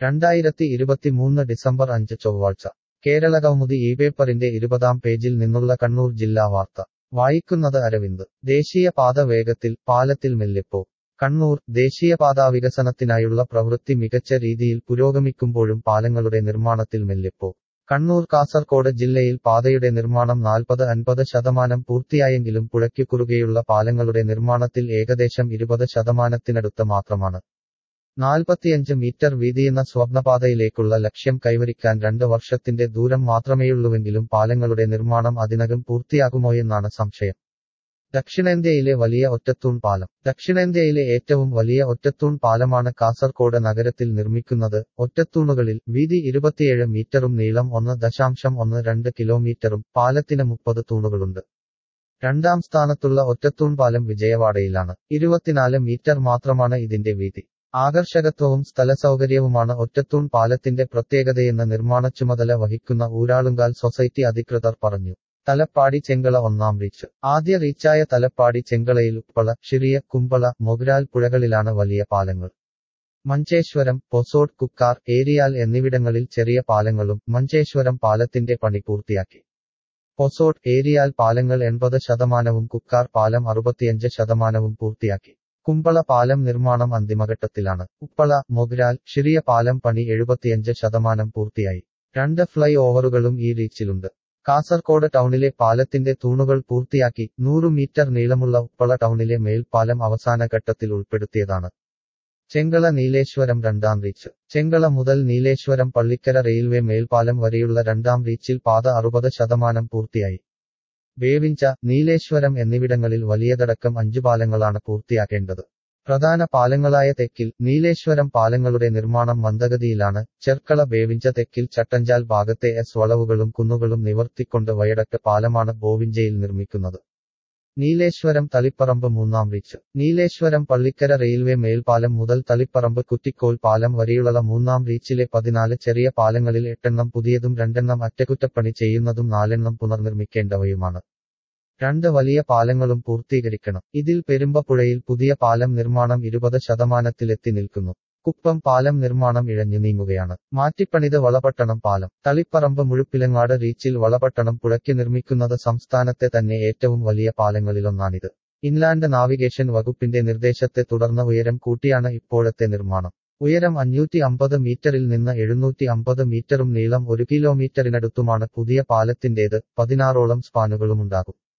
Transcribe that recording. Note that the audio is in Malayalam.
രണ്ടായിരത്തി ഇരുപത്തിമൂന്ന് ഡിസംബർ അഞ്ച് ചൊവ്വാഴ്ച കേരള കൗമുദി ഈ പേപ്പറിന്റെ ഇരുപതാം പേജിൽ നിന്നുള്ള കണ്ണൂർ ജില്ലാ വാർത്ത വായിക്കുന്നത് അരവിന്ദ് ദേശീയപാത വേഗത്തിൽ പാലത്തിൽ മെല്ലിപ്പോ കണ്ണൂർ ദേശീയപാതാ വികസനത്തിനായുള്ള പ്രവൃത്തി മികച്ച രീതിയിൽ പുരോഗമിക്കുമ്പോഴും പാലങ്ങളുടെ നിർമ്മാണത്തിൽ മെല്ലിപ്പോ കണ്ണൂർ കാസർകോട് ജില്ലയിൽ പാതയുടെ നിർമ്മാണം നാൽപ്പത് അൻപത് ശതമാനം പൂർത്തിയായെങ്കിലും പുഴയ്ക്കു കുറുകെയുള്ള പാലങ്ങളുടെ നിർമ്മാണത്തിൽ ഏകദേശം ഇരുപത് ശതമാനത്തിനടുത്ത് മാത്രമാണ് നാൽപ്പത്തിയഞ്ച് മീറ്റർ വീതിയെന്ന സ്വപ്നപാതയിലേക്കുള്ള ലക്ഷ്യം കൈവരിക്കാൻ രണ്ട് വർഷത്തിന്റെ ദൂരം മാത്രമേയുള്ളൂവെങ്കിലും പാലങ്ങളുടെ നിർമ്മാണം അതിനകം പൂർത്തിയാകുമോയെന്നാണ് സംശയം ദക്ഷിണേന്ത്യയിലെ വലിയ ഒറ്റത്തൂൺ പാലം ദക്ഷിണേന്ത്യയിലെ ഏറ്റവും വലിയ ഒറ്റത്തൂൺ പാലമാണ് കാസർകോട് നഗരത്തിൽ നിർമ്മിക്കുന്നത് ഒറ്റത്തൂണുകളിൽ വീതി ഇരുപത്തിയേഴ് മീറ്ററും നീളം ഒന്ന് ദശാംശം ഒന്ന് രണ്ട് കിലോമീറ്ററും പാലത്തിന് മുപ്പത് തൂണുകളുണ്ട് രണ്ടാം സ്ഥാനത്തുള്ള ഒറ്റത്തൂൺ പാലം വിജയവാഡയിലാണ് ഇരുപത്തിനാല് മീറ്റർ മാത്രമാണ് ഇതിന്റെ വീതി ആകർഷകത്വവും സ്ഥലസൗകര്യവുമാണ് ഒറ്റത്തൂൺ പാലത്തിന്റെ പ്രത്യേകതയെന്ന് നിർമ്മാണ ചുമതല വഹിക്കുന്ന ഊരാളുങ്കാൽ സൊസൈറ്റി അധികൃതർ പറഞ്ഞു തലപ്പാടി ചെങ്കള ഒന്നാം റീച്ച് ആദ്യ റീച്ചായ തലപ്പാടി ചെങ്കളയിൽ ഉപ്പള ഷിറിയ കുമ്പള മൊഗ്രാൽ പുഴകളിലാണ് വലിയ പാലങ്ങൾ മഞ്ചേശ്വരം പൊസോഡ് കുക്കാർ ഏരിയാൽ എന്നിവിടങ്ങളിൽ ചെറിയ പാലങ്ങളും മഞ്ചേശ്വരം പാലത്തിന്റെ പണി പൂർത്തിയാക്കി പൊസോഡ് ഏരിയാൽ പാലങ്ങൾ എൺപത് ശതമാനവും കുക്കാർ പാലം അറുപത്തിയഞ്ച് ശതമാനവും പൂർത്തിയാക്കി കുമ്പള പാലം നിർമ്മാണം അന്തിമഘട്ടത്തിലാണ് ഉപ്പള മൊഗ്രാൽ ഷിറിയ പാലം പണി എഴുപത്തിയഞ്ച് ശതമാനം പൂർത്തിയായി രണ്ട് ഫ്ലൈ ഓവറുകളും ഈ റീച്ചിലുണ്ട് കാസർകോട് ടൗണിലെ പാലത്തിന്റെ തൂണുകൾ പൂർത്തിയാക്കി നൂറ് മീറ്റർ നീളമുള്ള ഉപ്പള ടൗണിലെ മേൽപ്പാലം അവസാന ഘട്ടത്തിൽ ഉൾപ്പെടുത്തിയതാണ് ചെങ്കള നീലേശ്വരം രണ്ടാം റീച്ച് ചെങ്കള മുതൽ നീലേശ്വരം പള്ളിക്കര റെയിൽവേ മേൽപ്പാലം വരെയുള്ള രണ്ടാം റീച്ചിൽ പാത അറുപത് ശതമാനം പൂർത്തിയായി വേവിഞ്ച നീലേശ്വരം എന്നിവിടങ്ങളിൽ വലിയതടക്കം അഞ്ചു പാലങ്ങളാണ് പൂർത്തിയാക്കേണ്ടത് പ്രധാന പാലങ്ങളായ തെക്കിൽ നീലേശ്വരം പാലങ്ങളുടെ നിർമ്മാണം മന്ദഗതിയിലാണ് ചെർക്കള ബേവിഞ്ച തെക്കിൽ ചട്ടഞ്ചാൽ ഭാഗത്തെ എസ് വളവുകളും കുന്നുകളും നിവർത്തിക്കൊണ്ട് വയടക്ക് പാലമാണ് ബോവിഞ്ചയിൽ നിർമ്മിക്കുന്നത് നീലേശ്വരം തളിപ്പറമ്പ് മൂന്നാം റീച്ച് നീലേശ്വരം പള്ളിക്കര റെയിൽവേ മേൽപ്പാലം മുതൽ തളിപ്പറമ്പ് കുറ്റിക്കോൽ പാലം വരെയുള്ള മൂന്നാം റീച്ചിലെ പതിനാല് ചെറിയ പാലങ്ങളിൽ എട്ടെണ്ണം പുതിയതും രണ്ടെണ്ണം അറ്റകുറ്റപ്പണി ചെയ്യുന്നതും നാലെണ്ണം പുനർനിർമ്മിക്കേണ്ടവയുമാണ് രണ്ട് വലിയ പാലങ്ങളും പൂർത്തീകരിക്കണം ഇതിൽ പെരുമ്പപ്പുഴയിൽ പുതിയ പാലം നിർമ്മാണം ഇരുപത് ശതമാനത്തിലെത്തി നിൽക്കുന്നു കുപ്പം പാലം നിർമ്മാണം ഇഴഞ്ഞു നീങ്ങുകയാണ് മാറ്റിപ്പണിത് വളപട്ടണം പാലം തളിപ്പറമ്പ് മുഴുപ്പിലങ്ങാട് റീച്ചിൽ വളപട്ടണം പുഴയ്ക്ക് നിർമ്മിക്കുന്നത് സംസ്ഥാനത്തെ തന്നെ ഏറ്റവും വലിയ പാലങ്ങളിലൊന്നാണിത് ഇൻലാൻഡ് നാവിഗേഷൻ വകുപ്പിന്റെ നിർദ്ദേശത്തെ തുടർന്ന് ഉയരം കൂട്ടിയാണ് ഇപ്പോഴത്തെ നിർമ്മാണം ഉയരം അഞ്ഞൂറ്റി അമ്പത് മീറ്ററിൽ നിന്ന് എഴുന്നൂറ്റി അമ്പത് മീറ്ററും നീളം ഒരു കിലോമീറ്ററിനടുത്തുമാണ് പുതിയ പാലത്തിന്റേത് പതിനാറോളം സ്പാനുകളുമുണ്ടാകും